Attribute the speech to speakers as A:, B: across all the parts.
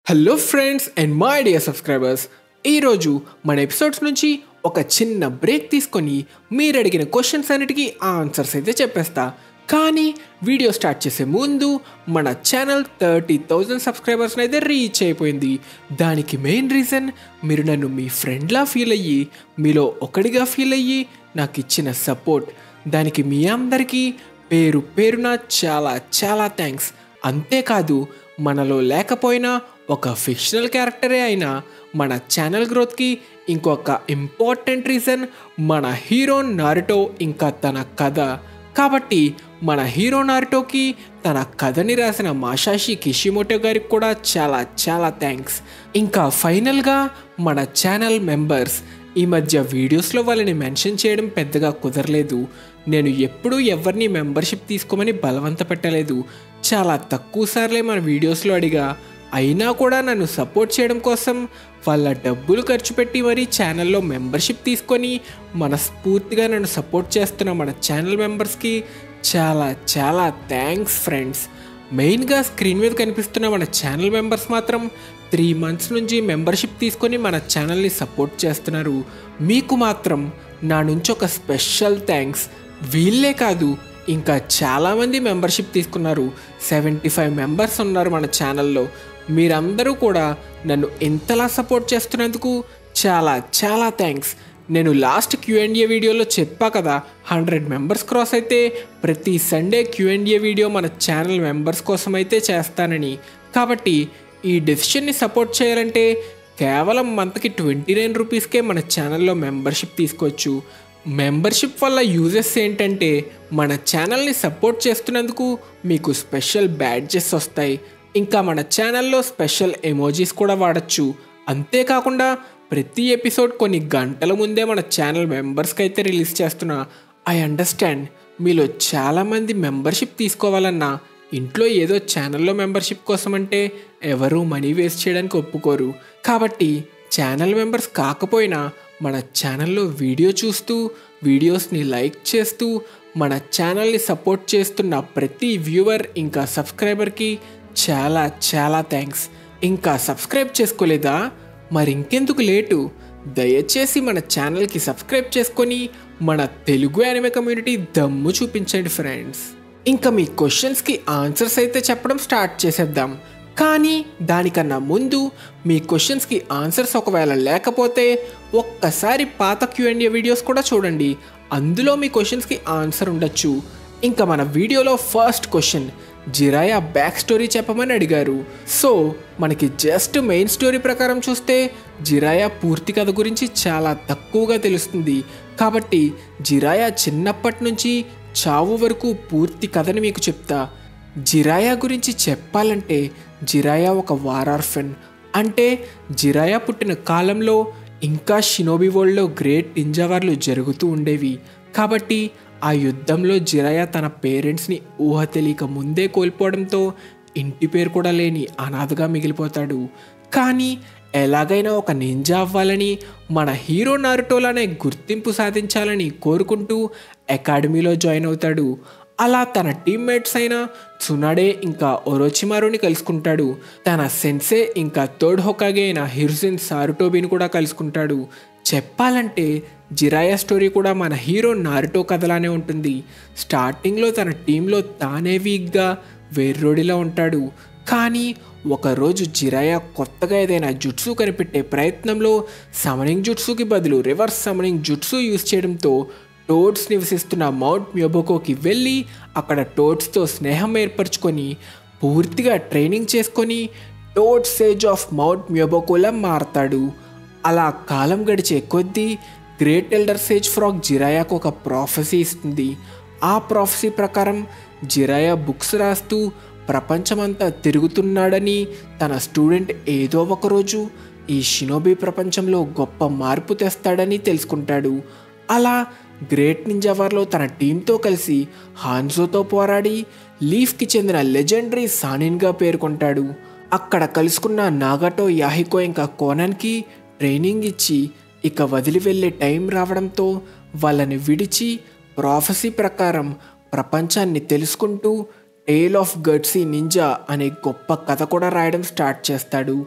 A: hello friends and my dear subscribers ఈరోజు మన episodes నుంచి ఒక చిన్న బ్రేక్ తీసుకొని మీరు అడిగిన క్వశ్చన్స్ అన్నిటికీ ఆన్సర్స్ అయితే చెప్పేస్తా కానీ వీడియో స్టార్ట్ చేసే ముందు మన ఛానల్ థర్టీ థౌజండ్ సబ్స్క్రైబర్స్ని అయితే రీచ్ అయిపోయింది దానికి మెయిన్ రీజన్ మీరు నన్ను మీ ఫ్రెండ్లా ఫీల్ అయ్యి మీలో ఒకడిగా ఫీల్ అయ్యి నాకు ఇచ్చిన సపోర్ట్ దానికి మీ అందరికీ పేరు పేరున చాలా చాలా థ్యాంక్స్ అంతేకాదు మనలో లేకపోయినా ఒక ఫిక్షనల్ క్యారెక్టరే అయినా మన ఛానల్ గ్రోత్కి ఇంకొక ఇంపార్టెంట్ రీజన్ మన హీరో నారుటో ఇంకా తన కథ కాబట్టి మన హీరో నారుటోకి తన కథని రాసిన మాషాషి కిషిమోటో గారికి కూడా చాలా చాలా థ్యాంక్స్ ఇంకా ఫైనల్గా మన ఛానల్ మెంబర్స్ ఈ మధ్య వీడియోస్లో వాళ్ళని మెన్షన్ చేయడం పెద్దగా కుదరలేదు నేను ఎప్పుడూ ఎవరిని మెంబర్షిప్ తీసుకోమని బలవంత పెట్టలేదు చాలా తక్కువ సార్లే మన వీడియోస్లో అడిగా అయినా కూడా నన్ను సపోర్ట్ చేయడం కోసం వాళ్ళ డబ్బులు ఖర్చు పెట్టి మరీ ఛానల్లో మెంబర్షిప్ తీసుకొని మనస్ఫూర్తిగా నన్ను సపోర్ట్ చేస్తున్న మన ఛానల్ మెంబర్స్కి చాలా చాలా థ్యాంక్స్ ఫ్రెండ్స్ మెయిన్గా స్క్రీన్ మీద కనిపిస్తున్న మన ఛానల్ మెంబర్స్ మాత్రం త్రీ మంత్స్ నుంచి మెంబర్షిప్ తీసుకొని మన ఛానల్ని సపోర్ట్ చేస్తున్నారు మీకు మాత్రం నా నుంచి ఒక స్పెషల్ థ్యాంక్స్ వీళ్ళే కాదు ఇంకా చాలామంది మెంబర్షిప్ తీసుకున్నారు సెవెంటీ ఫైవ్ మెంబర్స్ ఉన్నారు మన ఛానల్లో మీరందరూ కూడా నన్ను ఎంతలా సపోర్ట్ చేస్తున్నందుకు చాలా చాలా థ్యాంక్స్ నేను లాస్ట్ క్యూఎండిఏ వీడియోలో చెప్పా కదా హండ్రెడ్ మెంబర్స్ క్రాస్ అయితే ప్రతి సండే క్యూఎండిఏ వీడియో మన ఛానల్ మెంబర్స్ కోసం అయితే చేస్తానని కాబట్టి ఈ డెసిషన్ని సపోర్ట్ చేయాలంటే కేవలం మంత్కి ట్వంటీ నైన్ రూపీస్కే మన ఛానల్లో మెంబర్షిప్ తీసుకోవచ్చు మెంబర్షిప్ వల్ల యూజెస్ ఏంటంటే మన ఛానల్ని సపోర్ట్ చేస్తున్నందుకు మీకు స్పెషల్ బ్యాడ్జెస్ వస్తాయి ఇంకా మన ఛానల్లో స్పెషల్ ఎమోజీస్ కూడా వాడచ్చు అంతేకాకుండా ప్రతి ఎపిసోడ్ కొన్ని గంటల ముందే మన ఛానల్ మెంబర్స్కి అయితే రిలీజ్ చేస్తున్నా ఐ అండర్స్టాండ్ మీలో చాలామంది మెంబర్షిప్ తీసుకోవాలన్నా ఇంట్లో ఏదో ఛానల్లో మెంబర్షిప్ కోసం అంటే ఎవరూ మనీ వేస్ట్ చేయడానికి ఒప్పుకోరు కాబట్టి ఛానల్ మెంబర్స్ కాకపోయినా మన ఛానల్లో వీడియో చూస్తూ వీడియోస్ని లైక్ చేస్తూ మన ఛానల్ని సపోర్ట్ చేస్తున్న ప్రతి వ్యూవర్ ఇంకా సబ్స్క్రైబర్కి చాలా చాలా థ్యాంక్స్ ఇంకా సబ్స్క్రైబ్ చేసుకోలేదా మరి ఇంకెందుకు లేటు దయచేసి మన ఛానల్కి సబ్స్క్రైబ్ చేసుకొని మన తెలుగు యానిమే కమ్యూనిటీ దమ్ము చూపించండి ఫ్రెండ్స్ ఇంకా మీ క్వశ్చన్స్కి ఆన్సర్స్ అయితే చెప్పడం స్టార్ట్ చేసేద్దాం కానీ దానికన్నా ముందు మీ క్వశ్చన్స్కి ఆన్సర్స్ ఒకవేళ లేకపోతే ఒక్కసారి పాత క్యూఎండిఏ వీడియోస్ కూడా చూడండి అందులో మీ క్వశ్చన్స్కి ఆన్సర్ ఉండొచ్చు ఇంకా మన వీడియోలో first question Jiraiya back story చెప్పమని అడిగారు సో మనకి జస్ట్ మెయిన్ స్టోరీ ప్రకారం చూస్తే జిరాయా పూర్తి కథ గురించి చాలా తక్కువగా తెలుస్తుంది కాబట్టి జిరాయా చిన్నప్పటి నుంచి చావు వరకు పూర్తి కథని మీకు చెప్తా జిరాయా గురించి చెప్పాలంటే జిరాయా ఒక వారార్ఫెన్ అంటే జిరాయా పుట్టిన కాలంలో ఇంకా షినోబి వరల్డ్లో గ్రేట్ నింజావార్లు జరుగుతూ ఉండేవి కాబట్టి ఆ యుద్ధంలో జిరాయా తన పేరెంట్స్ని ఊహ తెలియక ముందే కోల్పోవడంతో ఇంటి పేరు కూడా లేని అనాథగా మిగిలిపోతాడు కానీ ఎలాగైనా ఒక నింజా అవ్వాలని మన హీరో నారుటోలానే గుర్తింపు సాధించాలని కోరుకుంటూ అకాడమీలో జాయిన్ అవుతాడు అలా తన టీమ్మేట్స్ అయిన చునాడే ఇంకా ఒరోచిమారుని కలుసుకుంటాడు తన సెన్సే ఇంకా థర్డ్ హొకాగే అయిన హిర్సిన్ సారుటోబిని కూడా కలుసుకుంటాడు చెప్పాలంటే జిరాయా స్టోరీ కూడా మన హీరో నారుటో కథలానే ఉంటుంది స్టార్టింగ్లో తన టీంలో తానే వీక్గా వెర్రోడిలా ఉంటాడు కానీ ఒకరోజు జిరాయా కొత్తగా ఏదైనా జుట్సు కనిపెట్టే ప్రయత్నంలో సమనింగ్ జుట్సుకి బదులు రివర్స్ సమనింగ్ జుట్సు యూజ్ చేయడంతో టోడ్స్ నివసిస్తున్న మౌంట్ మ్యోబోకోకి వెళ్ళి అక్కడ టోడ్స్తో స్నేహం ఏర్పరచుకొని పూర్తిగా ట్రైనింగ్ చేసుకొని టోడ్ సేజ్ ఆఫ్ మౌంట్ మ్యోబోకోలా మారతాడు అలా కాలం గడిచే కొద్దీ గ్రేట్ ఎల్డర్ సేజ్ ఫ్రాక్ జిరాయాకు ఒక ప్రాఫెసీ ఇస్తుంది ఆ ప్రాఫెసీ ప్రకారం జిరాయా బుక్స్ రాస్తూ ప్రపంచమంతా తిరుగుతున్నాడని తన స్టూడెంట్ ఏదో ఒకరోజు ఈ షినోబీ ప్రపంచంలో గొప్ప మార్పు తెస్తాడని తెలుసుకుంటాడు అలా గ్రేట్ నింజావార్లో తన టీంతో కలిసి హాన్జోతో పోరాడి లీఫ్కి చెందిన లెజెండరీ సానిన్గా పేర్కొంటాడు అక్కడ కలుసుకున్న నాగాటో యాహికో ఇంకా కోనాన్కి ట్రైనింగ్ ఇచ్చి ఇక వదిలి వెళ్ళే టైం రావడంతో వాళ్ళని విడిచి ప్రాఫెసీ ప్రకారం ప్రపంచాన్ని తెలుసుకుంటూ టేల్ ఆఫ్ గడ్సీ నింజా అనే గొప్ప కథ కూడా రాయడం స్టార్ట్ చేస్తాడు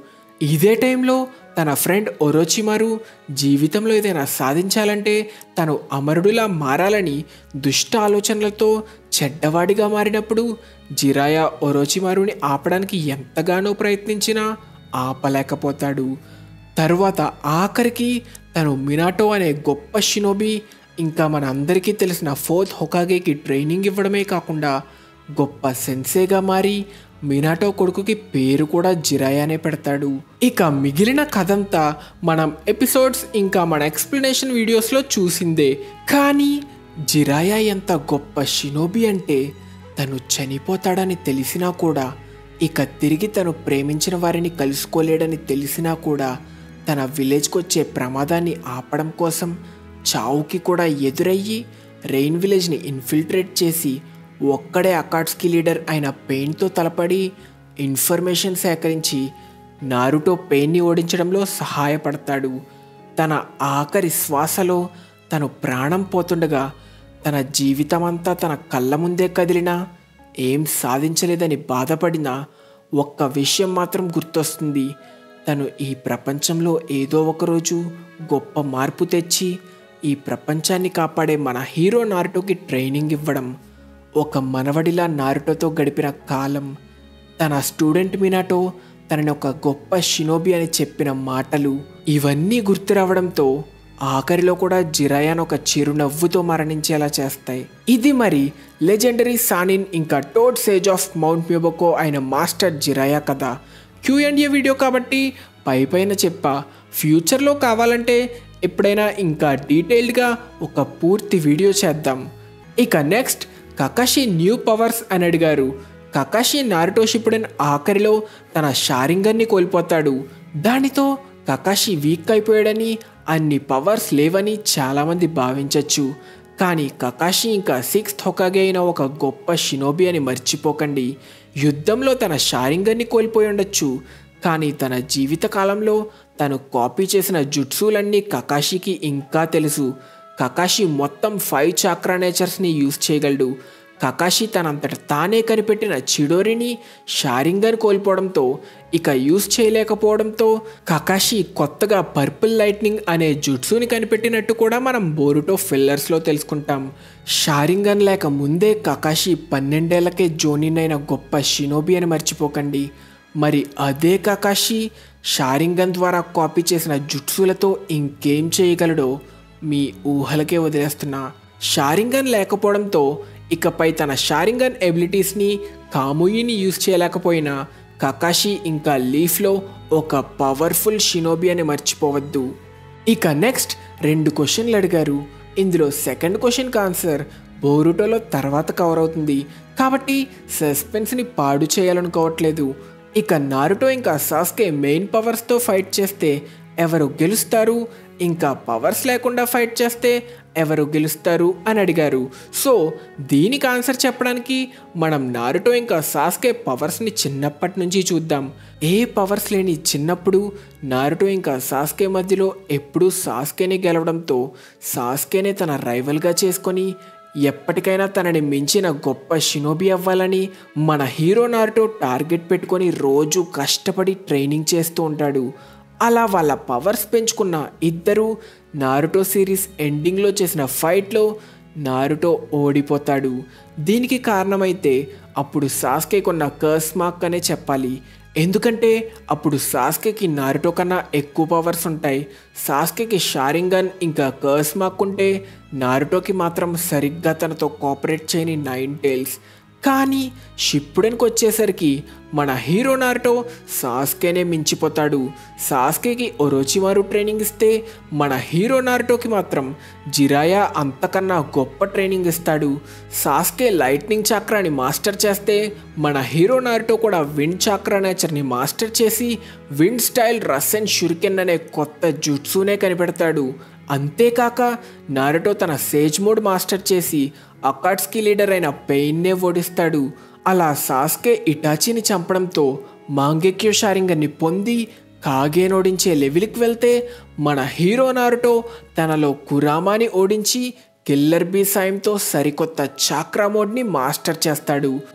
A: ఇదే టైంలో తన ఫ్రెండ్ ఒరోచిమారు జీవితంలో ఏదైనా సాధించాలంటే తను అమరుడులా మారాలని దుష్ట ఆలోచనలతో చెడ్డవాడిగా మారినప్పుడు జిరాయా ఒరోచిమారుని ఆపడానికి ఎంతగానో ప్రయత్నించినా ఆపలేకపోతాడు తరువాత ఆఖరికి తను మినాటో అనే గొప్ప షినోబి ఇంకా మన అందరికీ తెలిసిన ఫోర్త్ హొకాగేకి ట్రైనింగ్ ఇవ్వడమే కాకుండా గొప్ప సెన్సేగా మారి మినాటో కొడుకుకి పేరు కూడా జిరాయానే పెడతాడు ఇక మిగిలిన కథంతా మనం ఎపిసోడ్స్ ఇంకా మన ఎక్స్ప్లెనేషన్ వీడియోస్లో చూసిందే కానీ జిరాయా ఎంత గొప్ప షినోబి అంటే తను చనిపోతాడని తెలిసినా కూడా ఇక తిరిగి తను ప్రేమించిన వారిని కలుసుకోలేడని తెలిసినా కూడా తన విలేజ్కి వచ్చే ప్రమాదాన్ని ఆపడం కోసం చావుకి కూడా ఎదురయ్యి రెయిన్ విలేజ్ని ఇన్ఫిల్ట్రేట్ చేసి ఒక్కడే అకాట్స్కి లీడర్ అయిన పెయిన్తో తలపడి ఇన్ఫర్మేషన్ సేకరించి నారుటో పెయిన్ని ఓడించడంలో సహాయపడతాడు తన ఆఖరి శ్వాసలో తను ప్రాణం పోతుండగా తన జీవితమంతా తన కళ్ళ ముందే కదిలినా ఏం సాధించలేదని బాధపడినా ఒక్క విషయం మాత్రం గుర్తొస్తుంది తను ఈ ప్రపంచంలో ఏదో ఒకరోజు గొప్ప మార్పు తెచ్చి ఈ ప్రపంచాన్ని కాపాడే మన హీరో నారుటోకి ట్రైనింగ్ ఇవ్వడం ఒక మనవడిలా నారుటోతో గడిపిన కాలం తన స్టూడెంట్ మినాటో తనని ఒక గొప్ప షినోబి అని చెప్పిన మాటలు ఇవన్నీ గుర్తు రావడంతో ఆఖరిలో కూడా జిరాయాన్ ఒక చిరునవ్వుతో మరణించేలా చేస్తాయి ఇది మరి లెజెండరీ సానిన్ ఇంకా toad sage of mount Myoboku అయిన మాస్టర్ జిరాయా కథ క్యూ అండ్ ఏ వీడియో కాబట్టి పై పైన చెప్పా ఫ్యూచర్లో కావాలంటే ఎప్పుడైనా ఇంకా డీటెయిల్డ్గా ఒక పూర్తి వీడియో చేద్దాం ఇక నెక్స్ట్ కకాషి న్యూ పవర్స్ అని అడిగారు కకాషి నారుటో షిప్పుడెన్ ఆఖరిలో తన షారింగన్ని కోల్పోతాడు దానితో కకాషి వీక్ అయిపోయాడని అన్ని పవర్స్ లేవని చాలామంది భావించవచ్చు కానీ కకాషి ఇంకా సిక్స్త్ హొకాగే అయిన ఒక గొప్ప షినోబి అని మర్చిపోకండి యుద్ధంలో తన షారింగన్ని కోల్పోయి ఉండొచ్చు కానీ తన జీవితకాలంలో తను కాపీ చేసిన జుట్సులన్నీ కకాషికి ఇంకా తెలుసు కకాషి మొత్తం ఫైవ్ చాక్రా నేచర్స్ని యూజ్ చేయగలడు కకాషి తనంతట తానే కనిపెట్టిన చిడోరిని షారింగన్ కోల్పోవడంతో ఇక యూజ్ చేయలేకపోవడంతో కకాషి కొత్తగా పర్పుల్ లైట్నింగ్ అనే జుట్సుని కనిపెట్టినట్టు కూడా మనం బోరుటో ఫిల్లర్స్లో తెలుసుకుంటాం షారింగన్ లేక ముందే కకాషి పన్నెండేళ్లకే జోనిన్ అయిన గొప్ప షినోబి అని మర్చిపోకండి మరి అదే కకాషి షారింగన్ ద్వారా కాపీ చేసిన జుట్సులతో ఇంకేం చేయగలడో మీ ఊహలకే వదిలేస్తున్నా షారింగన్ లేకపోవడంతో ఇకపై తన షారింగన్ ఎబిలిటీస్ని కాముయిని యూజ్ చేయలేకపోయినా కకాషి ఇంకా లీఫ్లో ఒక పవర్ఫుల్ షినోబి అని మర్చిపోవద్దు ఇక నెక్స్ట్ రెండు క్వశ్చన్లు అడిగారు ఇందులో సెకండ్ క్వశ్చన్కి ఆన్సర్ బోరుటోలో తర్వాత కవర్ అవుతుంది కాబట్టి సస్పెన్స్ని పాడు చేయాలనుకోవట్లేదు ఇక నారుటో ఇంకా సాస్కే మెయిన్ పవర్స్తో ఫైట్ చేస్తే ఎవరు గెలుస్తారు ఇంకా పవర్స్ లేకుండా ఫైట్ చేస్తే ఎవరు గెలుస్తారు అని అడిగారు సో దీనికి ఆన్సర్ చెప్పడానికి మనం నారుటో ఇంకా సాస్కే పవర్స్ని చిన్నప్పటి నుంచి చూద్దాం ఏ పవర్స్ లేని చిన్నప్పుడు నారుటో ఇంకా సాస్కే మధ్యలో ఎప్పుడూ సాస్కేని గెలవడంతో సాస్కేనే తన రైవల్గా చేసుకొని ఎప్పటికైనా తనని మించిన గొప్ప షినోబి అవ్వాలని మన హీరో నారుటో టార్గెట్ పెట్టుకొని రోజు కష్టపడి ట్రైనింగ్ చేస్తూ ఉంటాడు అలా వాళ్ళ పవర్స్ పెంచుకున్న ఇద్దరు నారుటో సిరీస్ ఎండింగ్లో చేసిన ఫైట్లో నారుటో ఓడిపోతాడు దీనికి కారణమైతే అప్పుడు సాస్కే కొన్న కర్స్ మార్క్ అనే చెప్పాలి ఎందుకంటే అప్పుడు సాస్కేకి నారుటో కన్నా ఎక్కువ పవర్స్ ఉంటాయి సాస్కేకి షారింగన్ ఇంకా కర్స్ మార్క్ ఉంటే నారుటోకి మాత్రం సరిగ్గా తనతో కోఆపరేట్ చేయని నైన్ టైల్స్ కానీ షిప్పుడెన్కి వచ్చేసరికి మన హీరో నారుటో సాస్కేనే మించిపోతాడు సాస్కేకి ఒరోచిమారు ట్రైనింగ్ ఇస్తే మన హీరో నారుటోకి మాత్రం జిరాయా అంతకన్నా గొప్ప ట్రైనింగ్ ఇస్తాడు సాస్కే లైట్నింగ్ చక్రాని మాస్టర్ చేస్తే మన హీరో నారుటో కూడా విండ్ చక్రా నేచర్ని మాస్టర్ చేసి wind style Rasenshuriken అనే కొత్త జుట్సునే కనిపెడతాడు అంతేకాక నారుటో తన సేజ్ మోడ్ మాస్టర్ చేసి అకాట్స్కి లీడర్ అయిన పెయిన్నే ఓడిస్తాడు అలా సాస్కే ఇటాచిని చంపడంతో మాంగెక్యో షారింగన్ని పొంది కాగేనోడించే లెవెల్కి వెళ్తే మన హీరో నారుటో తనలో కురామాని ఓడించి కిల్లర్ బీ సాయంతో సరికొత్త చాక్రా మోడ్ని మాస్టర్ చేస్తాడు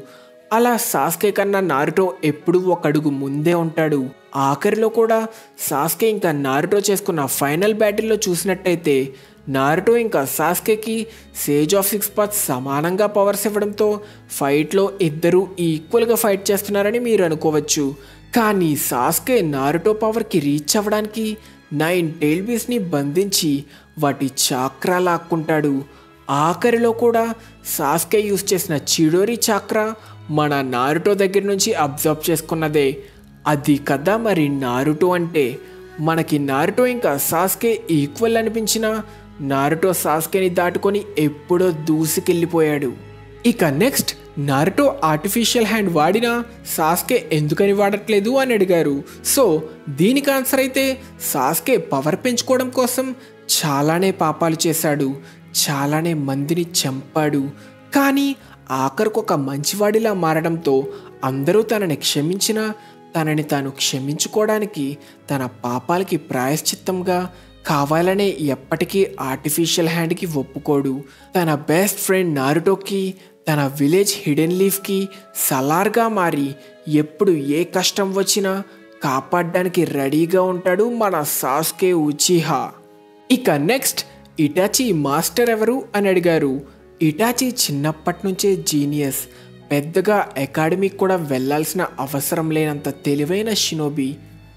A: అలా సాస్కే కన్నా నారుటో ఎప్పుడూ ఒక అడుగు ముందే ఉంటాడు ఆఖరిలో కూడా సాస్కే ఇంకా నారుటో చేసుకున్న ఫైనల్ బ్యాటిల్లో చూసినట్టయితే నారుటో ఇంకా సాస్కేకి సేజ్ ఆఫ్ సిక్స్ పాత్స్ సమానంగా పవర్స్ ఇవ్వడంతో ఫైట్లో ఇద్దరు ఈక్వల్గా ఫైట్ చేస్తున్నారని మీరు అనుకోవచ్చు కానీ సాస్కే నారుటో పవర్కి రీచ్ అవ్వడానికి నైన్ టైల్ బీస్ని బంధించి వాటి చాక్రా లాక్కుంటాడు ఆఖరిలో కూడా సాస్కే యూస్ చేసిన చిడోరి చాక్రా మన నారుటో దగ్గర నుంచి అబ్జర్వ్ చేసుకున్నదే అది కదా మరి నారుటో అంటే మనకి నారుటో ఇంకా సాస్కే ఈక్వల్ అనిపించిన నారుటో సాస్కేని దాటుకొని ఎప్పుడో దూసుకెళ్ళిపోయాడు ఇక నెక్స్ట్ నారుటో ఆర్టిఫిషియల్ హ్యాండ్ వాడినా సాస్కే ఎందుకని వాడట్లేదు అని అడిగారు సో దీనికి ఆన్సర్ అయితే సాస్కే పవర్ పెంచుకోవడం కోసం చాలానే పాపాలు చేశాడు చాలానే మందిని చంపాడు కానీ ఆఖరికి ఒక మంచివాడిలా మారడంతో అందరూ తనని క్షమించినా తనని తాను క్షమించుకోవడానికి తన పాపాలకి ప్రాయశ్చిత్తంగా కావాలనే ఎప్పటికీ ఆర్టిఫిషియల్ హ్యాండ్కి ఒప్పుకోడు తన బెస్ట్ ఫ్రెండ్ నారుటోకి తన విలేజ్ హిడెన్ లీఫ్కి సలార్గా మారి ఎప్పుడు ఏ కష్టం వచ్చినా కాపాడడానికి రెడీగా ఉంటాడు మన సాస్కే ఉచిహా ఇక నెక్స్ట్ ఇటాచి మాస్టర్ ఎవరు అని అడిగారు ఇటాచి చిన్నప్పటి నుంచే జీనియస్ పెద్దగా అకాడమీకి కూడా వెళ్ళాల్సిన అవసరం లేనంత తెలివైన షినోబి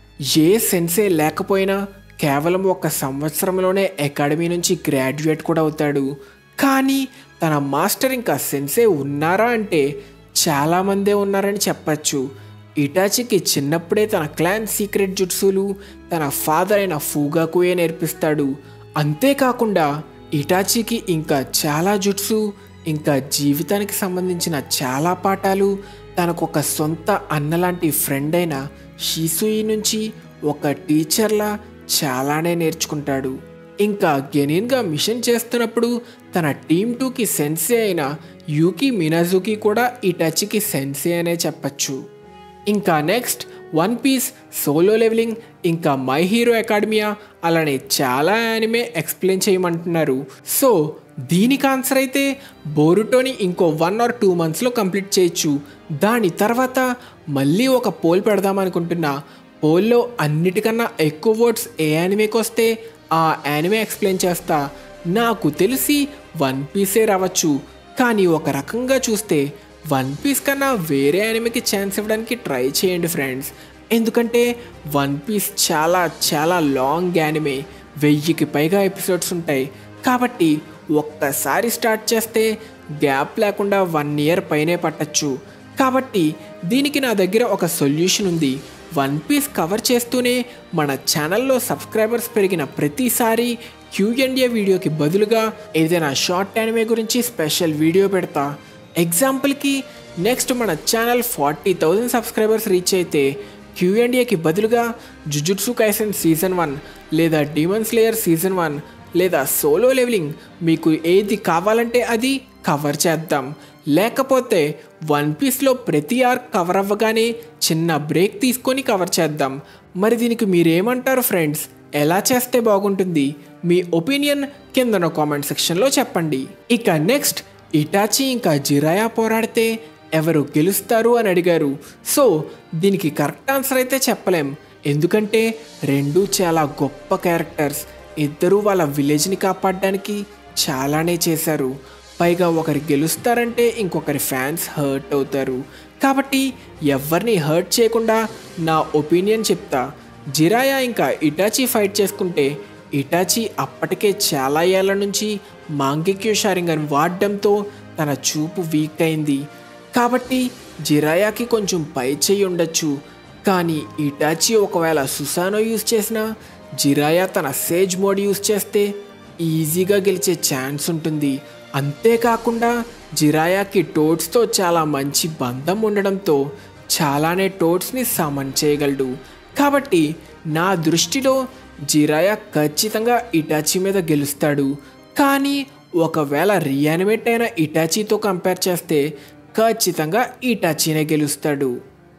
A: ఏ సెన్సే లేకపోయినా కేవలం ఒక సంవత్సరంలోనే అకాడమీ నుంచి గ్రాడ్యుయేట్ కూడా అవుతాడు కానీ తన మాస్టర్ ఇంకా సెన్సే ఉన్నారా అంటే చాలామందే ఉన్నారని చెప్పచ్చు ఇటాచికి చిన్నప్పుడే తన క్లాన్ సీక్రెట్ జుట్సులు తన ఫాదర్ అయిన ఫూగాకుయే నేర్పిస్తాడు అంతేకాకుండా ఇటాచికి ఇంకా చాలా జుట్సు ఇంకా జీవితానికి సంబంధించిన చాలా పాఠాలు తనకు ఒక సొంత అన్నలాంటి ఫ్రెండ్ అయిన షీసుయి నుంచి ఒక టీచర్లా చాలానే నేర్చుకుంటాడు ఇంకా గెనిన్గా మిషన్ చేస్తున్నప్పుడు తన టీమ్ టూకి సెన్సే అయిన యూకి మినాజుకి కూడా ఇటాచికి సెన్సే అనే చెప్పచ్చు ఇంకా next one piece solo levelling ఇంకా మై హీరో అకాడమియా అలానే చాలా యానిమే ఎక్స్ప్లెయిన్ చేయమంటున్నారు సో దీనికి ఆన్సర్ అయితే బోరుటోని ఇంకో వన్ ఆర్ టూ మంత్స్లో కంప్లీట్ చేయొచ్చు దాని తర్వాత మళ్ళీ ఒక పోల్ పెడదాం అనుకుంటున్నా పోల్లో అన్నిటికన్నా ఎక్కువ ఓట్స్ ఏ యానిమేకి వస్తే ఆ యానిమే ఎక్స్ప్లెయిన్ చేస్తా నాకు తెలిసి వన్ పీసే రావచ్చు కానీ ఒక రకంగా చూస్తే వన్ పీస్ కన్నా వేరే యానిమేకి ఛాన్స్ ఇవ్వడానికి ట్రై చేయండి ఫ్రెండ్స్ ఎందుకంటే వన్ పీస్ చాలా చాలా లాంగ్ యానిమే వెయ్యికి పైగా ఎపిసోడ్స్ ఉంటాయి కాబట్టి ఒక్కసారి స్టార్ట్ చేస్తే గ్యాప్ లేకుండా వన్ ఇయర్ పైనే పట్టచ్చు కాబట్టి దీనికి నా దగ్గర ఒక సొల్యూషన్ ఉంది వన్ పీస్ కవర్ చేస్తూనే మన ఛానల్లో సబ్స్క్రైబర్స్ పెరిగిన ప్రతిసారి క్యూఎన్ఏ వీడియోకి బదులుగా ఏదైనా షార్ట్ యానిమే గురించి స్పెషల్ వీడియో పెడతా ఎగ్జాంపుల్కి నెక్స్ట్ మన channel forty thousand subscribers reach అయితే క్యూఎన్ఏకి బదులుగా జుజుట్సు కైసన్ సీజన్ వన్ లేదా డీమన్స్ లేయర్ సీజన్ వన్ లేదా సోలో లెవెలింగ్ మీకు ఏది కావాలంటే అది కవర్ చేద్దాం లేకపోతే వన్ పీస్లో ప్రతి ఆర్క్ కవర్ అవ్వగానే చిన్న బ్రేక్ తీసుకొని కవర్ చేద్దాం మరి దీనికి మీరేమంటారు ఫ్రెండ్స్ ఎలా చేస్తే బాగుంటుంది మీ ఒపీనియన్ కిందన కామెంట్ సెక్షన్లో చెప్పండి ఇక నెక్స్ట్ ఇటాచి ఇంకా జిరాయా పోరాడితే ఎవరు గెలుస్తారు అని అడిగారు సో దీనికి కరెక్ట్ ఆన్సర్ అయితే చెప్పలేం ఎందుకంటే రెండు చాలా గొప్ప క్యారెక్టర్స్ ఇద్దరూ వాళ్ళ విలేజ్ని కాపాడడానికి చాలానే చేశారు పైగా ఒకరు గెలుస్తారంటే ఇంకొకరి ఫ్యాన్స్ హర్ట్ అవుతారు కాబట్టి ఎవరిని హర్ట్ చేయకుండా నా ఒపీనియన్ చెప్తా జిరాయా ఇంకా ఇటాచి ఫైట్ చేసుకుంటే ఇటాచి అప్పటికే చాలా ఏళ్ల నుంచి మాంగిక్యూ షారింగన్ వాడడంతో తన చూపు వీక్ అయింది కాబట్టి జిరాయాకి కొంచెం పై చేయి ఉండొచ్చు కానీ ఇటాచి ఒకవేళ సుసానో యూస్ చేసినా జిరాయా తన సేజ్ మోడ్ యూస్ చేస్తే ఈజీగా గెలిచే ఛాన్స్ ఉంటుంది అంతేకాకుండా జిరాయాకి టోట్స్తో చాలా మంచి బంధం ఉండడంతో చాలానే టోట్స్ని సమన్ చేయగలడు కాబట్టి నా దృష్టిలో జిరాయా ఖచ్చితంగా ఇటాచి మీద గెలుస్తాడు కానీ ఒకవేళ రియానిమేట్ అయిన ఇటాచీతో కంపేర్ చేస్తే ఖచ్చితంగా ఇటాచీనే గెలుస్తాడు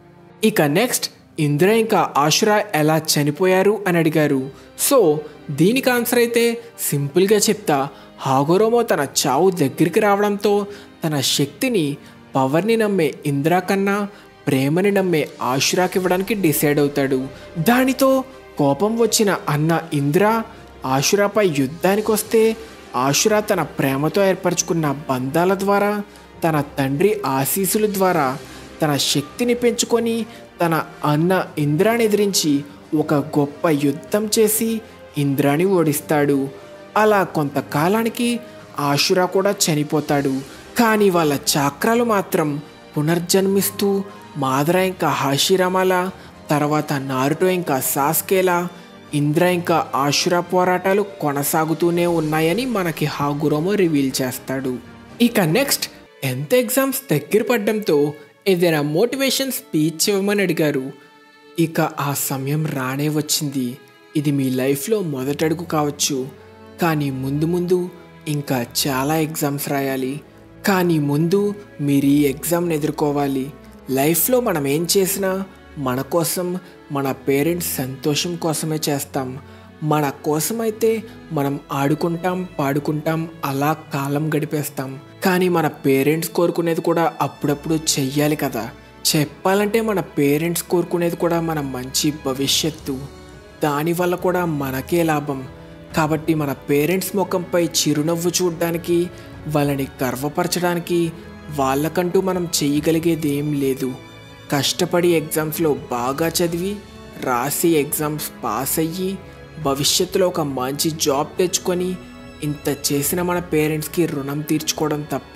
A: ఇక నెక్స్ట్ ఇంద్ర ఇంకా ఆశురా ఎలా చనిపోయారు అని అడిగారు సో దీనికి ఆన్సర్ అయితే సింపుల్గా చెప్తా హాగోరోమో తన చావు దగ్గరికి రావడంతో తన శక్తిని పవర్ని నమ్మే ఇందిరా కన్నా ప్రేమని నమ్మే ఆశురాకి ఇవ్వడానికి డిసైడ్ అవుతాడు దానితో కోపం వచ్చిన అన్న ఇందిర ఆశురాపై యుద్ధానికి వస్తే ఆశురా తన ప్రేమతో ఏర్పరచుకున్న బంధాల ద్వారా తన తండ్రి ఆశీసుల ద్వారా తన శక్తిని పెంచుకొని తన అన్న ఇంద్రాని ఎదిరించి ఒక గొప్ప యుద్ధం చేసి ఇంద్రాని ఓడిస్తాడు అలా కొంతకాలానికి ఆశురా కూడా చనిపోతాడు కానీ వాళ్ళ చాక్రాలు మాత్రం పునర్జన్మిస్తూ మాదర ఇంకా హాషిరామాల తర్వాత నారుటో ఇంకా సాస్కేలా ఇంద్ర ఇంకా ఆశురా పోరాటాలు కొనసాగుతూనే ఉన్నాయని మనకి హాగురోమో రివీల్ చేస్తాడు ఇక నెక్స్ట్ టెన్త్ ఎగ్జామ్స్ దగ్గర పడడంతో ఏదైనా మోటివేషన్ స్పీచ్ ఇవ్వమని అడిగారు ఇక ఆ సమయం రానే వచ్చింది ఇది మీ లైఫ్లో మొదటడుగు కావచ్చు కానీ ముందు ముందు ఇంకా చాలా ఎగ్జామ్స్ రాయాలి కానీ ముందు మీరు ఈ ఎగ్జామ్ని ఎదుర్కోవాలి లైఫ్లో మనం ఏం చేసినా మన కోసం మన పేరెంట్స్ సంతోషం కోసమే చేస్తాం మన కోసమైతే మనం ఆడుకుంటాం పాడుకుంటాం అలా కాలం గడిపేస్తాం కానీ మన పేరెంట్స్ కోరుకునేది కూడా అప్పుడప్పుడు చెయ్యాలి కదా చెప్పాలంటే మన పేరెంట్స్ కోరుకునేది కూడా మన మంచి భవిష్యత్తు దానివల్ల కూడా మనకే లాభం కాబట్టి మన పేరెంట్స్ ముఖంపై చిరునవ్వు చూడడానికి వాళ్ళని గర్వపరచడానికి వాళ్ళకంటూ మనం చేయగలిగేది ఏం లేదు కష్టపడి ఎగ్జామ్స్లో బాగా చదివి రాసి ఎగ్జామ్స్ పాస్ అయ్యి భవిష్యత్తులో ఒక మంచి జాబ్ తెచ్చుకొని ఇంత చేసిన మన పేరెంట్స్కి రుణం తీర్చుకోవడం తప్ప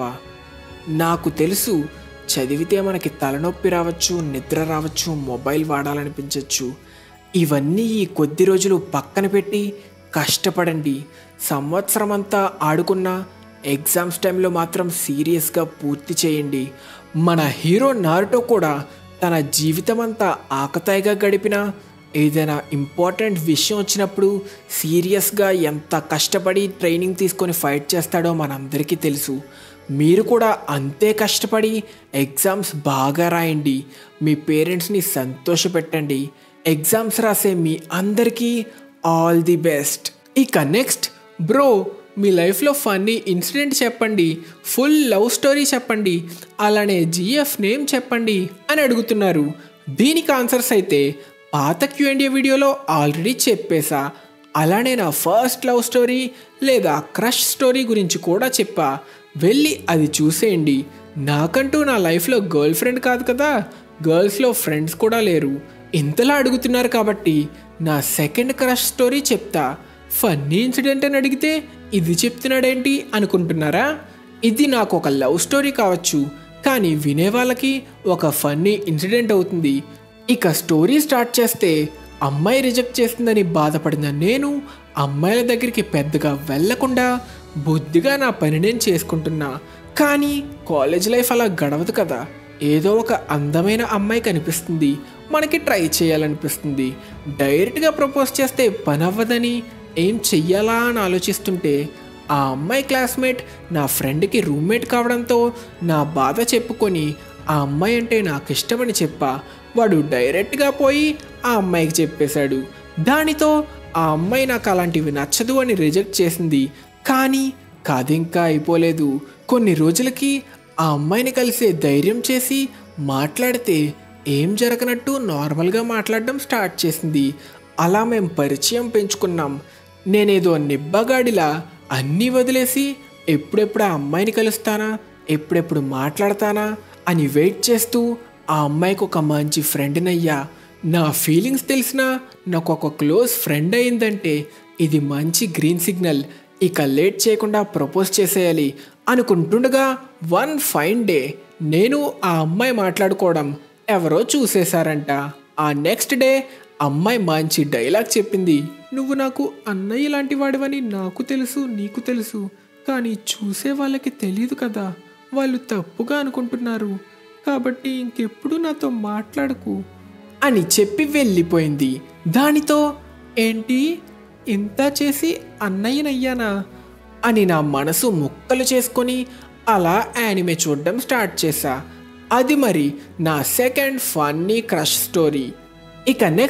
A: నాకు తెలుసు చదివితే మనకి తలనొప్పి రావచ్చు నిద్ర రావచ్చు మొబైల్ వాడాలనిపించవచ్చు ఇవన్నీ ఈ కొద్ది రోజులు పక్కన పెట్టి కష్టపడండి సంవత్సరం అంతా ఆడుకున్న ఎగ్జామ్స్ టైంలో మాత్రం సీరియస్గా పూర్తి చేయండి మన హీరో నారుటో కూడా తన జీవితం అంతా ఆకతాయిగా గడిపిన ఏదైనా ఇంపార్టెంట్ విషయం వచ్చినప్పుడు సీరియస్గా ఎంత కష్టపడి ట్రైనింగ్ తీసుకొని ఫైట్ చేస్తాడో మనందరికీ తెలుసు మీరు కూడా అంతే కష్టపడి ఎగ్జామ్స్ బాగా రాయండి మీ పేరెంట్స్ని సంతోషపెట్టండి ఎగ్జామ్స్ రాసే మీ అందరికీ ఆల్ ది బెస్ట్ ఇక నెక్స్ట్ బ్రో మీ లైఫ్లో ఫన్నీ ఇన్సిడెంట్ చెప్పండి ఫుల్ లవ్ స్టోరీ చెప్పండి అలానే జిఎఫ్ నేమ్ చెప్పండి అని అడుగుతున్నారు దీనికి ఆన్సర్స్ అయితే పాత క్యూఎండియా వీడియోలో ఆల్రెడీ చెప్పేశా అలానే నా ఫస్ట్ లవ్ స్టోరీ లేదా క్రష్ స్టోరీ గురించి కూడా చెప్పా వెళ్ళి అది చూసేయండి నాకంటూ నా లైఫ్లో గర్ల్ ఫ్రెండ్ కాదు కదా గర్ల్స్లో ఫ్రెండ్స్ కూడా లేరు ఇంతలా అడుగుతున్నారు కాబట్టి నా సెకండ్ క్రష్ స్టోరీ చెప్తా ఫన్నీ ఇన్సిడెంట్ అని అడిగితే ఇది చెప్తున్నాడేంటి అనుకుంటున్నారా ఇది నాకు ఒక లవ్ స్టోరీ కావచ్చు కానీ వినే వాళ్ళకి ఒక ఫన్నీ ఇన్సిడెంట్ అవుతుంది ఇక స్టోరీ స్టార్ట్ చేస్తే అమ్మాయి రిజెక్ట్ చేస్తుందని బాధపడిన నేను అమ్మాయిల దగ్గరికి పెద్దగా వెళ్లకుండా బుద్ధిగా నా పని నేను చేసుకుంటున్నా కానీ కాలేజ్ లైఫ్ అలా గడవదు కదా ఏదో ఒక అందమైన అమ్మాయి కనిపిస్తుంది మనకి ట్రై చేయాలనిపిస్తుంది డైరెక్ట్గా ప్రపోజ్ చేస్తే పని అవ్వదని ఏం చెయ్యాలా అని ఆలోచిస్తుంటే ఆ అమ్మాయి క్లాస్మేట్ నా ఫ్రెండ్కి రూమ్మేట్ కావడంతో నా బాధ చెప్పుకొని ఆ అమ్మాయి అంటే నాకు ఇష్టమని చెప్పా వాడు డైరెక్ట్గా పోయి ఆ అమ్మాయికి చెప్పేశాడు దానితో ఆ అమ్మాయి నాకు అలాంటివి నచ్చదు అని రిజెక్ట్ చేసింది కానీ కథ ఇంకా అయిపోలేదు కొన్ని రోజులకి ఆ అమ్మాయిని కలిసే ధైర్యం చేసి మాట్లాడితే ఏం జరగనట్టు నార్మల్గా మాట్లాడడం స్టార్ట్ చేసింది అలా మేము పరిచయం పెంచుకున్నాం నేనేదో నిబ్బగాడిలా అన్నీ వదిలేసి ఎప్పుడెప్పుడు ఆ అమ్మాయిని కలుస్తానా ఎప్పుడెప్పుడు మాట్లాడతానా అని వెయిట్ చేస్తూ ఆ అమ్మాయికి ఒక మంచి ఫ్రెండ్నయ్యా నా ఫీలింగ్స్ తెలిసినా నాకు ఒక క్లోజ్ ఫ్రెండ్ అయిందంటే ఇది మంచి గ్రీన్ సిగ్నల్ ఇక లేట్ చేయకుండా ప్రపోజ్ చేసేయాలి అనుకుంటుండగా వన్ ఫైన్ డే నేను ఆ అమ్మాయి మాట్లాడుకోవడం ఎవరో చూసేశారంట ఆ నెక్స్ట్ డే అమ్మాయి మంచి డైలాగ్ చెప్పింది నువ్వు నాకు అన్నయ్య లాంటి వాడివని నాకు తెలుసు నీకు తెలుసు కానీ చూసే వాళ్ళకి తెలియదు కదా వాళ్ళు తప్పుగా అనుకుంటున్నారు కాబట్టి ఇంకెప్పుడు నాతో మాట్లాడకు అని చెప్పి వెళ్ళిపోయింది దానితో ఏంటి ఇంత చేసి అన్నయ్యనయ్యానా అని నా మనసు ముక్కలు చేసుకొని అలా యానిమే చూడడం స్టార్ట్ చేశా అది మరి నా సెకండ్ ఫన్నీ క్రష్ స్టోరీ ఇక నెక్స్ట్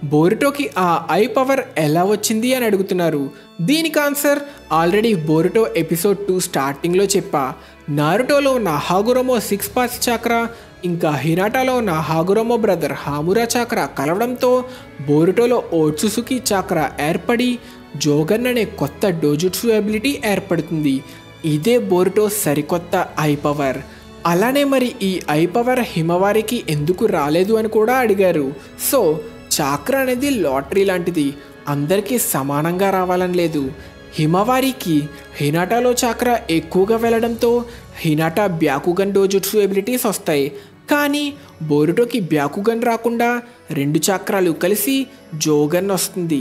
A: బోరుటోకి ఆ ఐ పవర్ ఎలా వచ్చింది అని అడుగుతున్నారు దీనికి answer already Boruto episode two స్టార్టింగ్లో చెప్పా నారుటోలో ఉన్న హాగురమో సిక్స్ పాస్ చాక్రా ఇంకా హినాటాలో ఉన్న హాగురమో బ్రదర్ హామురా చాక్రా కలవడంతో బోరుటోలో ఓట్సుసుకి చాక్రా ఏర్పడి జోగన్ అనే కొత్త డోజుట్సు ఎబిలిటీ ఏర్పడుతుంది ఇదే బోరుటో సరికొత్త ఐ పవర్ అలానే మరి ఈ ఐ పవర్ హిమవారికి ఎందుకు రాలేదు అని కూడా అడిగారు సో చాక్ర అనేది లాటరీ లాంటిది అందరికీ సమానంగా రావాలని లేదు హిమవారికి హినాటాలో చాక్ర ఎక్కువగా వెళ్ళడంతో హినాటా బ్యాకుగన్ డోజుట్సు ఎబిలిటీస్ వస్తాయి కానీ బోరుటోకి బ్యాకుగన్ రాకుండా రెండు చక్రాలు కలిసి జోగన్ వస్తుంది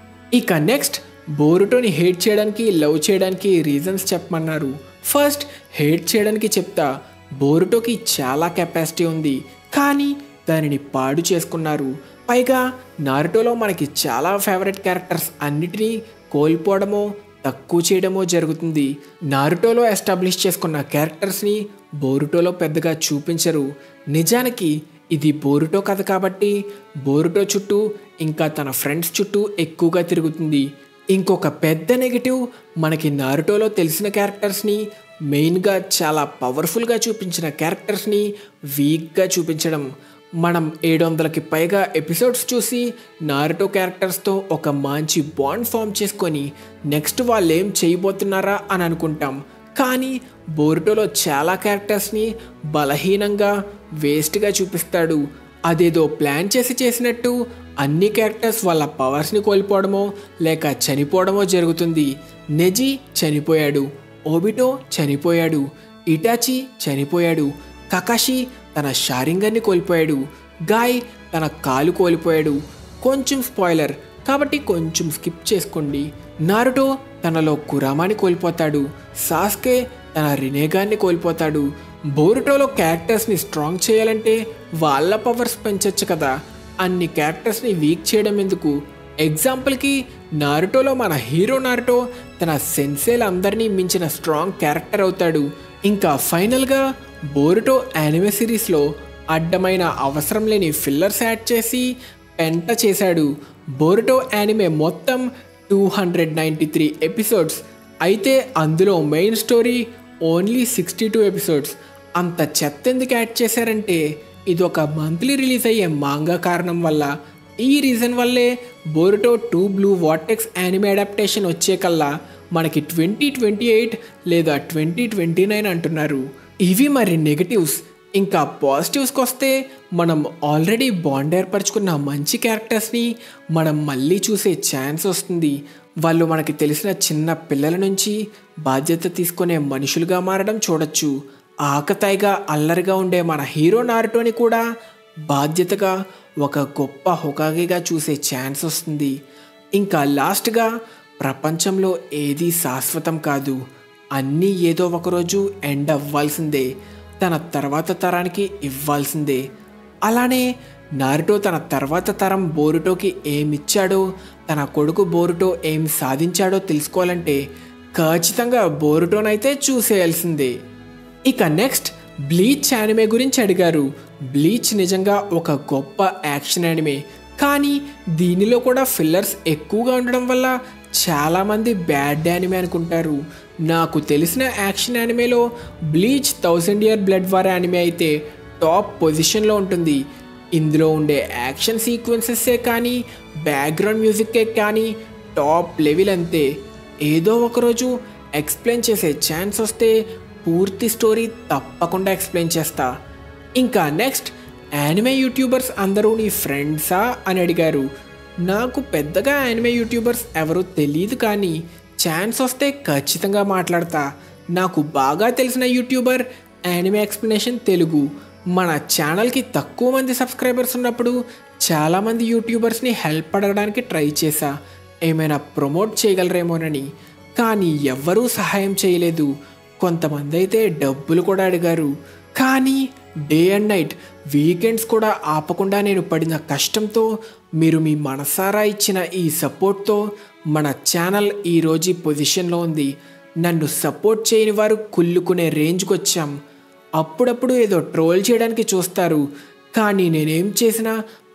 A: ఇక నెక్స్ట్ బోరుటోని హేట్ చేయడానికి లవ్ చేయడానికి రీజన్స్ చెప్పమన్నారు ఫస్ట్ హేట్ చేయడానికి చెప్తా బోరుటోకి చాలా కెపాసిటీ ఉంది కానీ దానిని పాడు చేసుకున్నారు పైగా నారుటోలో మనకి చాలా ఫేవరెట్ క్యారెక్టర్స్ అన్నిటినీ కోల్పోవడమో తక్కువ చేయడమో జరుగుతుంది నారుటోలో ఎస్టాబ్లిష్ చేసుకున్న క్యారెక్టర్స్ని బోరుటోలో పెద్దగా చూపించరు నిజానికి ఇది బోరుటో కథ కాబట్టి బోరుటో చుట్టూ ఇంకా తన ఫ్రెండ్స్ చుట్టూ ఎక్కువగా తిరుగుతుంది ఇంకొక పెద్ద నెగిటివ్ మనకి నారుటోలో తెలిసిన క్యారెక్టర్స్ని మెయిన్గా చాలా పవర్ఫుల్గా చూపించిన క్యారెక్టర్స్ని వీక్గా చూపించడం మనం ఏడు వందలకి పైగా ఎపిసోడ్స్ చూసి నారుటో క్యారెక్టర్స్తో ఒక మంచి బాండ్ ఫామ్ చేసుకొని నెక్స్ట్ వాళ్ళు ఏం చేయబోతున్నారా అని అనుకుంటాం కానీ బోరుటోలో చాలా క్యారెక్టర్స్ని బలహీనంగా వేస్ట్గా చూపిస్తాడు అదేదో ప్లాన్ చేసి చేసినట్టు అన్ని క్యారెక్టర్స్ వాళ్ళ పవర్స్ని కోల్పోవడమో లేక చనిపోవడమో జరుగుతుంది నెజీ చనిపోయాడు ఓబిటో చనిపోయాడు ఇటాచి చనిపోయాడు కకాషి తన షారింగర్ని కోల్పోయాడు గాయ్ తన కాలు కోల్పోయాడు కొంచెం స్పాయిలర్ కాబట్టి కొంచెం స్కిప్ చేసుకోండి నారుటో తనలో కురామాని కోల్పోతాడు సాస్కే తన రినేగాన్ని కోల్పోతాడు బోరుటోలో క్యారెక్టర్స్ని స్ట్రాంగ్ చేయాలంటే వాళ్ళ పవర్స్ పెంచొచ్చు కదా అన్ని క్యారెక్టర్స్ని వీక్ చేయడం ఎందుకు ఎగ్జాంపుల్కి నారుటోలో మన హీరో నారుటో తన సెన్సేల్ అందరినీ మించిన స్ట్రాంగ్ క్యారెక్టర్ అవుతాడు ఇంకా ఫైనల్గా బోరుటో యానిమే సిరీస్లో అడ్డమైన అవసరం లేని ఫిల్లర్స్ యాడ్ చేసి పెంట చేశాడు బోరుటో యానిమే మొత్తం two hundred ninety three episodes అయితే అందులో main story only sixty two episodes అంత చెత్త ఎందుకు యాడ్ చేశారంటే ఇది ఒక మంత్లీ రిలీజ్ అయ్యే మాంగా కారణం వల్ల ఈ రీజన్ వల్లే Boruto two blue vortex anime adaptation వచ్చే కల్లా మనకి ట్వంటీ ట్వంటీ ఎయిట్ లేదా ట్వంటీ ట్వంటీ నైన్ అంటున్నారు ఇవి మరి నెగటివ్స్ ఇంకా పాజిటివ్స్కి వస్తే మనం ఆల్రెడీ బాండ్ ఏర్పరచుకున్న మంచి క్యారెక్టర్స్ని మనం మళ్ళీ చూసే ఛాన్స్ వస్తుంది వాళ్ళు మనకి తెలిసిన చిన్న పిల్లల నుంచి బాధ్యత తీసుకునే మనుషులుగా మారడం చూడొచ్చు ఆకతాయిగా అల్లరిగా ఉండే మన హీరో నారుటోని కూడా బాధ్యతగా ఒక గొప్ప హొకాగిగా చూసే ఛాన్స్ వస్తుంది ఇంకా లాస్ట్గా ప్రపంచంలో ఏది శాశ్వతం కాదు అన్నీ ఏదో ఒకరోజు ఎండ్ అవ్వాల్సిందే తన తర్వాత తరానికి ఇవ్వాల్సిందే అలానే నారుటో తన తర్వాత తరం బోరుటోకి ఏమిచ్చాడో తన కొడుకు బోరుటో ఏం సాధించాడో తెలుసుకోవాలంటే ఖచ్చితంగా బోరుటోనైతే చూసేయాల్సిందే ఇక నెక్స్ట్ బ్లీచ్ యానిమే గురించి అడిగారు బ్లీచ్ నిజంగా ఒక గొప్ప యాక్షన్ యానిమే కానీ దీనిలో కూడా ఫిల్లర్స్ ఎక్కువగా ఉండడం వల్ల చాలామంది బ్యాడ్ యానిమే అనుకుంటారు నాకు తెలిసిన యాక్షన్ యానిమేలో Bleach thousand year blood war anime అయితే టాప్ పొజిషన్లో ఉంటుంది ఇందులో ఉండే యాక్షన్ సీక్వెన్సెస్సే కానీ బ్యాక్గ్రౌండ్ మ్యూజిక్కే కానీ టాప్ లెవెల్ అంతే ఏదో ఒకరోజు ఎక్స్ప్లెయిన్ చేసే ఛాన్స్ వస్తే పూర్తి స్టోరీ తప్పకుండా ఎక్స్ప్లెయిన్ చేస్తా ఇంకా నెక్స్ట్ యానిమే యూట్యూబర్స్ అందరూ నీ ఫ్రెండ్సా అని అడిగారు నాకు పెద్దగా యానిమే యూట్యూబర్స్ ఎవరో తెలియదు కానీ ఛాన్స్ వస్తే ఖచ్చితంగా మాట్లాడతా నాకు బాగా తెలిసిన యూట్యూబర్ యానిమే ఎక్స్ప్లెనేషన్ తెలుగు మన ఛానల్కి తక్కువ మంది సబ్స్క్రైబర్స్ ఉన్నప్పుడు చాలామంది యూట్యూబర్స్ని హెల్ప్ అడగడానికి ట్రై చేశా ఏమైనా ప్రమోట్ చేయగలరేమోనని కానీ ఎవ్వరూ సహాయం చేయలేదు కొంతమంది అయితే డబ్బులు కూడా అడిగారు కానీ డే అండ్ నైట్ వీకెండ్స్ కూడా ఆపకుండా నేను పడిన కష్టంతో మీరు మీ మనసారా ఇచ్చిన ఈ సపోర్ట్తో మన ఛానల్ ఈరోజు ఈ పొజిషన్లో ఉంది నన్ను సపోర్ట్ చేయని వారు కుళ్ళుకునే రేంజ్కి వచ్చాం అప్పుడప్పుడు ఏదో ట్రోల్ చేయడానికి చూస్తారు కానీ నేనేం చేసినా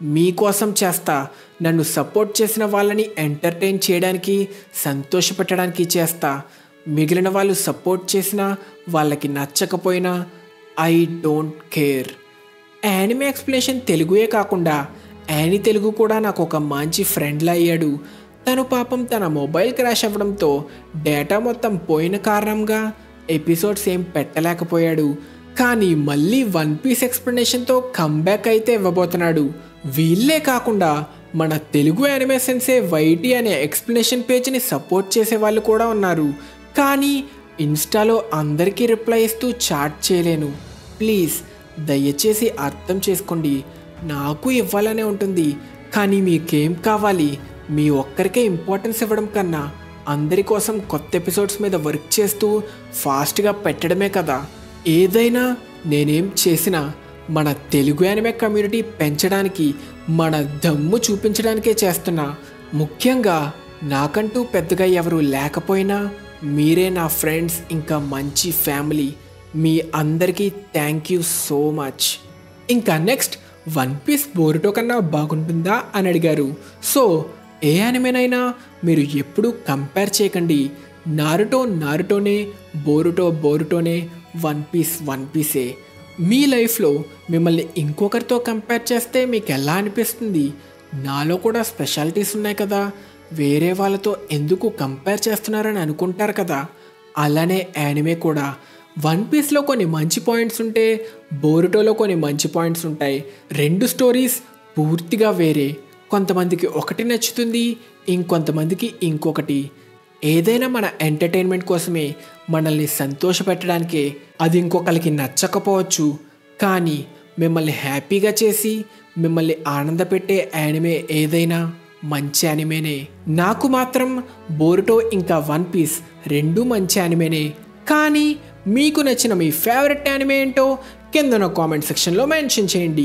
A: మీకోసం చేస్తా నన్ను సపోర్ట్ చేసిన వాళ్ళని ఎంటర్టైన్ చేయడానికి సంతోషపెట్టడానికి చేస్తా మిగిలిన వాళ్ళు సపోర్ట్ చేసినా వాళ్ళకి నచ్చకపోయినా I don't care anime explanation తెలుగుయే కాకుండా యాని తెలుగు కూడా నాకు ఒక మంచి ఫ్రెండ్లా అయ్యాడు తను పాపం తన మొబైల్ క్రాష్ అవ్వడంతో డేటా మొత్తం పోయిన కారణంగా ఎపిసోడ్స్ ఏం పెట్టలేకపోయాడు కానీ మళ్ళీ వన్ పీస్ ఎక్స్ప్లెనేషన్తో కంబ్యాక్ అయితే ఇవ్వబోతున్నాడు వీళ్ళే కాకుండా మన తెలుగు యానిమేషన్సే వైటీ అనే ఎక్స్ప్లెనేషన్ పేజ్ని సపోర్ట్ చేసే వాళ్ళు కూడా ఉన్నారు కానీ ఇన్స్టాలో అందరికీ రిప్లై ఇస్తూ చాట్ చేయలేను ప్లీజ్ దయచేసి అర్థం చేసుకోండి నాకు ఇవ్వాలనే ఉంటుంది కానీ మీకేం కావాలి మీ ఒక్కరికే ఇంపార్టెన్స్ ఇవ్వడం కన్నా అందరి కోసం కొత్త ఎపిసోడ్స్ మీద వర్క్ చేస్తూ ఫాస్ట్గా పెట్టడమే కదా ఏదైనా నేనేం చేసినా మన తెలుగు యానిమే కమ్యూనిటీ పెంచడానికి మన దమ్ము చూపించడానికే చేస్తున్నా ముఖ్యంగా నాకంటూ పెద్దగా ఎవరు లేకపోయినా మీరే నా ఫ్రెండ్స్ ఇంకా మంచి ఫ్యామిలీ మీ అందరికీ థ్యాంక్ యూ సో మచ్ ఇంకా నెక్స్ట్ వన్ పీస్ బోరుటో కన్నా బాగుంటుందా అని అడిగారు సో ఏ యానిమేనైనా మీరు ఎప్పుడూ కంపేర్ చేయకండి నారుటో నారుటోనే బోరుటో బోరుటోనే వన్ పీస్ వన్ పీసే మీ లైఫ్లో మిమ్మల్ని ఇంకొకరితో కంపేర్ చేస్తే మీకు ఎలా అనిపిస్తుంది నాలో కూడా స్పెషాలిటీస్ ఉన్నాయి కదా వేరే వాళ్ళతో ఎందుకు కంపేర్ చేస్తున్నారని అనుకుంటారు కదా అలానే యానిమే కూడా వన్ పీస్లో కొన్ని మంచి పాయింట్స్ ఉంటే బోరుటోలో కొన్ని మంచి పాయింట్స్ ఉంటాయి రెండు స్టోరీస్ పూర్తిగా వేరే కొంతమందికి ఒకటి నచ్చుతుంది ఇంకొంతమందికి ఇంకొకటి ఏదైనా మన ఎంటర్టైన్మెంట్ కోసమే మనల్ని సంతోషపెట్టడానికే అది ఇంకొకరికి నచ్చకపోవచ్చు కానీ మిమ్మల్ని హ్యాపీగా చేసి మిమ్మల్ని ఆనందపెట్టే యానిమే ఏదైనా మంచి యానిమేనే నాకు మాత్రం బోరుటో ఇంకా వన్ పీస్ రెండు మంచి యానిమేనే కానీ మీకు నచ్చిన మీ ఫేవరెట్ యానిమే ఏంటో కింద కామెంట్ సెక్షన్లో మెన్షన్ చేయండి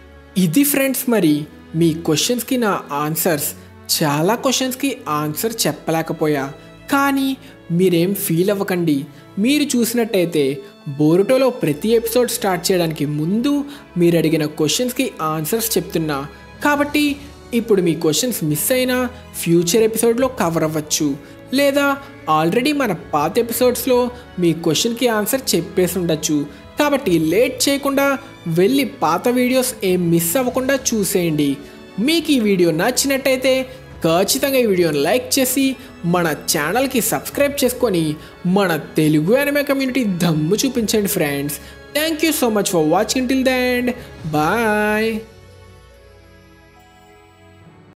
A: ఇది ఫ్రెండ్స్ మరి మీ క్వశ్చన్స్కి నా ఆన్సర్స్ చాలా క్వశ్చన్స్కి ఆన్సర్ చెప్పలేకపోయా కానీ మీరేం ఫీల్ అవ్వకండి మీరు చూసినట్టయితే బోరుటోలో ప్రతి ఎపిసోడ్ స్టార్ట్ చేయడానికి ముందు మీరు అడిగిన క్వశ్చన్స్కి ఆన్సర్స్ చెప్తున్నా కాబట్టి ఇప్పుడు మీ క్వశ్చన్స్ మిస్ అయినా ఫ్యూచర్ ఎపిసోడ్లో కవర్ అవ్వచ్చు లేదా ఆల్రెడీ మన పాత ఎపిసోడ్స్లో మీ క్వశ్చన్కి ఆన్సర్ చెప్పేసి ఉండొచ్చు కాబట్టి లేట్ చేయకుండా వెళ్ళి పాత వీడియోస్ ఏం మిస్ అవ్వకుండా చూసేయండి మీకు ఈ వీడియో నచ్చినట్టయితే ఖచ్చితంగా ఈ వీడియోని లైక్ చేసి మన ఛానల్కి సబ్స్క్రైబ్ చేసుకొని మన తెలుగు అనిమే కమ్యూనిటీ దమ్ము చూపించండి friends thank you so much for watching till the end bye